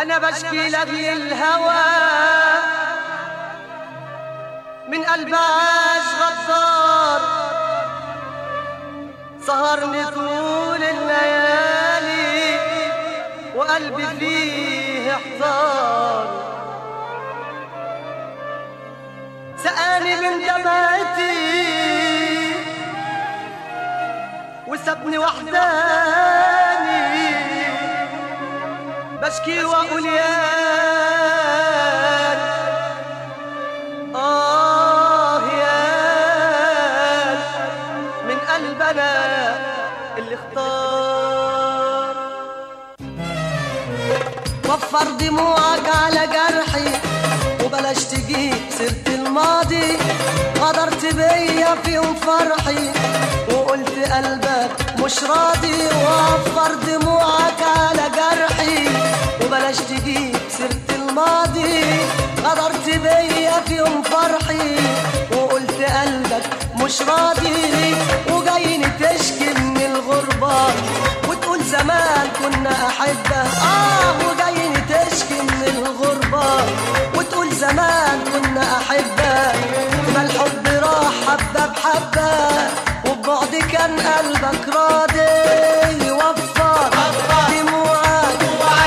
أنا بشكي لأجل الهوى من قلب عاش غدار سهرني طول الليالي وقلبي فيه احتار سقاني من دمعتي وسابني وحداني بشكي واقول يا آه يا من قلبنا اللي اختار وفر دموعك على جرحي وبلاش تجيب سيرة الماضي غدرت بيا في يوم فرحي وقلت قلبك مش راضي وفر دموعك على جرحي وبلاش تجيب سيرة الماضي غدرت بيا في يوم فرحي وقلت قلبك مش راضي وجايني تشكي من الغربة وتقول زمان كنا أحبة آه وجايني تشكي من الغربة وتقول زمان كنا أحبة ما الحب راح حبة بحبة وبعد كان قلبك راضي يوفر دموعك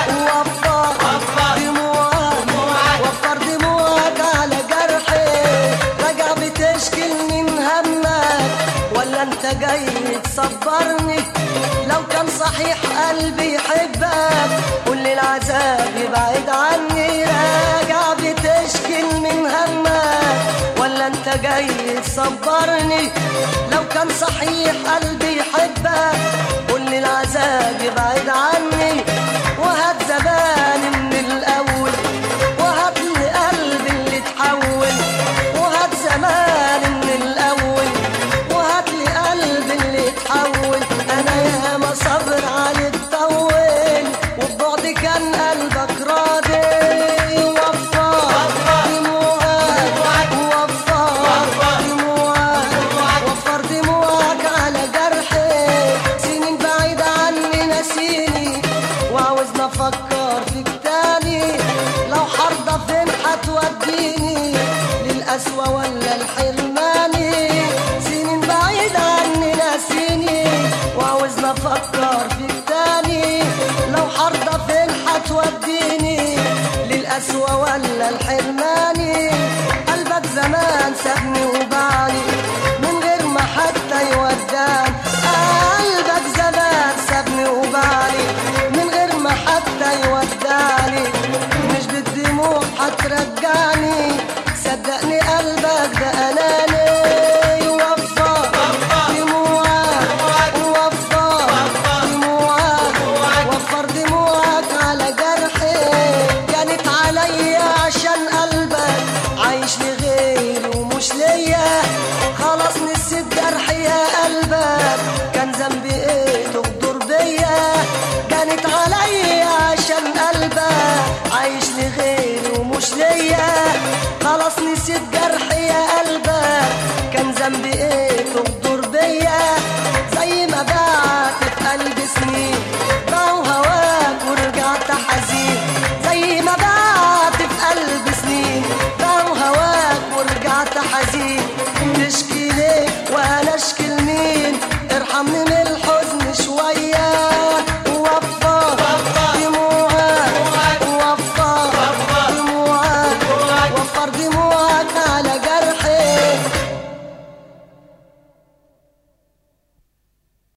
وفر دموعك وفر دموعك على جرحي راجع بتشكي من همك ولا انت جاي تصبرني لو كان صحيح قلبي يحبك قول العذاب يبعد عني راجع بتشكي من همك ولا انت جاي تصبرني لو كان صحيح قلبي يحبك قول العذاب يبعد عني وهات زماني من الاول وهات لي قلبي اللي اتحول وهات زماني من الاول وهات لي قلبي اللي اتحول انا ياما صبر عليك طول وبعد كان قلبك راضي وفر دموعك وفر دموعك وفر دموعك على جرحي سنين بعيد عني نسيني وعاوزنا افكر فيك تاني لو حرضة فين هتوديني للقسوة ولا الحرماني سنين بعيد عني ناسيني وعاوزنا افكر فيك تاني لو حرضة فين هتوديني للقسوة ولا الحرماني قلبك زمان سابني وبعني من غير ما حتى يوداني قلبك زمان سابني وبعني من غير ما حتى يوداني مش بالدموع هترجعني صدقني قلبك ده اناني وفر دموعك وفر دموعك وفر دموعك على جرحي كانت عليا عشان قلبك عايش لغيري ومش ليا خلاص نسيت جرحي يا قلبك كان ذنبي ايه تغدر بيا كانت عليا عشان قلبك عايش لغيري ومش ليا